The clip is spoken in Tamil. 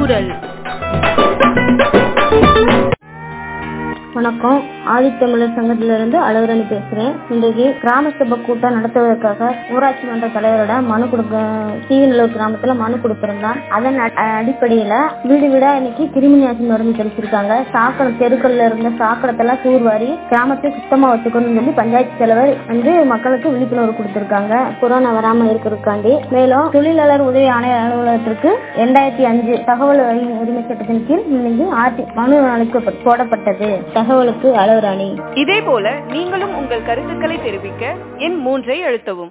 குரல் வணக்கம் ஆதித்தமிழர் சங்கத்திலிருந்து அழகுரணி பேசுறேன் இன்றைக்கு கிராம சபை கூட்டம் நடத்துவதற்காக ஊராட்சி மன்ற தலைவரிடம் மனு கொடுக்க தீவிநல்லூர் கிராமத்துல மனு கொடுத்திருந்தான் அதன் அ- அடிப்படையில வீடு வீடா இன்னைக்கு கிருமி நாசி மருந்து தெளிச்சிருக்காங்க சாக்கடை தெருக்கள்ல இருந்த சாக்கடத்தெல்லாம் தூர்வாரி கிராமத்தை சுத்தமா வச்சுக்கணும்னு சொல்லி பஞ்சாயத்து தலைவர் வந்து மக்களுக்கு விழிப்புணர்வு கொடுத்திருக்காங்க கொரோனா வராம இருக்கிறதுக்காண்டி மேலும் தொழிலாளர் உதவி ஆணைய அலுவலகத்திற்கு இரண்டாயிரத்தி அஞ்சு தகவல் அறி- உரிமை சட்டத்தின் கீழ் இன்னைக்கு ஆர்டி மனு அளிக்கப்ப போடப்பட்டது தகவலுக்கு அழகுராணி இதே போல நீங்களும் உங்கள் கருத்துக்களை தெரிவிக்க எண் மூன்றை அழுத்தவும்